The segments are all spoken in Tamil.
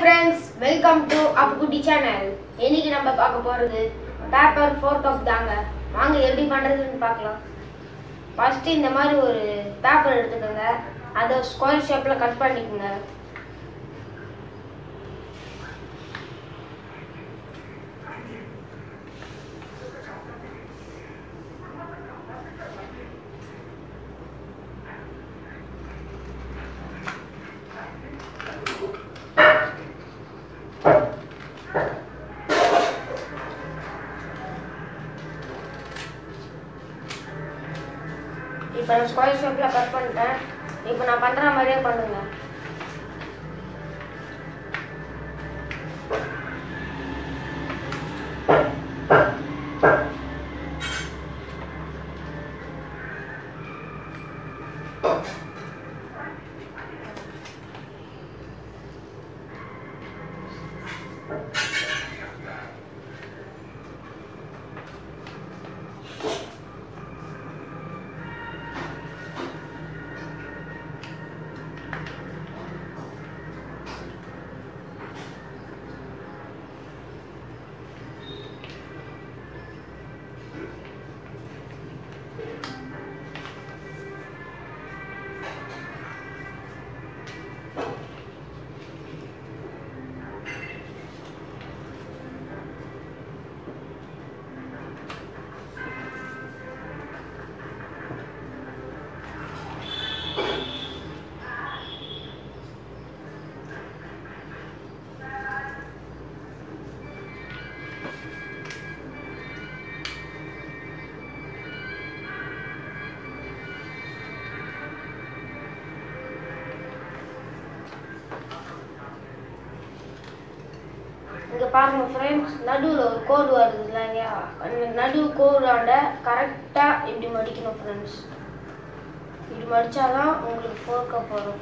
friends welcome to Appukutti channel இன்னைக்கு நம்ம பார்க்க போகிறது பேப்பர் ஃபோர் கப் தாங்க வாங்க எப்படி பண்ணுறதுன்னு பார்க்கலாம் ஃபஸ்ட்டு இந்த மாதிரி ஒரு பேப்பர் எடுத்துக்கோங்க அதை ஸ்கொயர் ஷேப்பில் கட் பண்ணிக்கோங்க இப்போ நான் ஸ்கொயர் ஷேப்பில் கட் பண்ணிட்டேன் இப்போ நான் பண்ணுற மாதிரியே பண்ணுங்க இங்கே பாருங்க ஃப்ரெண்ட்ஸ் நடுவில் ஒரு கோடு வருது இல்லையா அந்த நடு கோடாண்ட கரெக்டாக இப்படி மடிக்கணும் ஃப்ரெண்ட்ஸ் இப்படி மடித்தாதான் உங்களுக்கு ஃபோர் கப் வரும்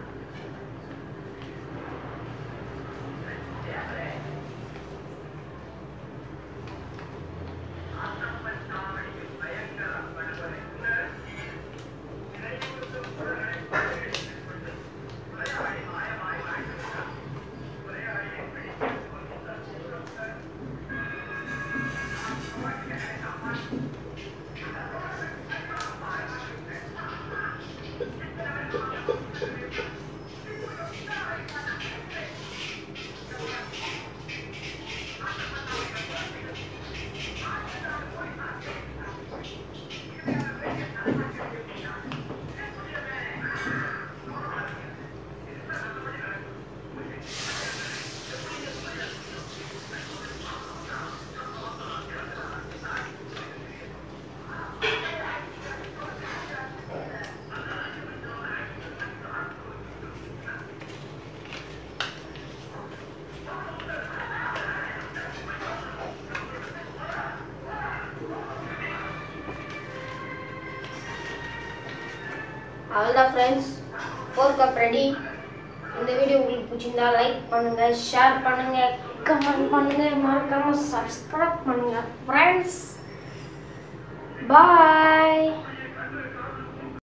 அவ்வளோதான் ஃப்ரெண்ட்ஸ் ஃபோர் கப் ரெடி இந்த வீடியோ உங்களுக்கு பிடிச்சிருந்தா லைக் பண்ணுங்க ஷேர் பண்ணுங்க கமெண்ட் பண்ணுங்க மறக்காம சப்ஸ்கிரைப் பண்ணுங்க ஃப்ரெண்ட்ஸ் பாய்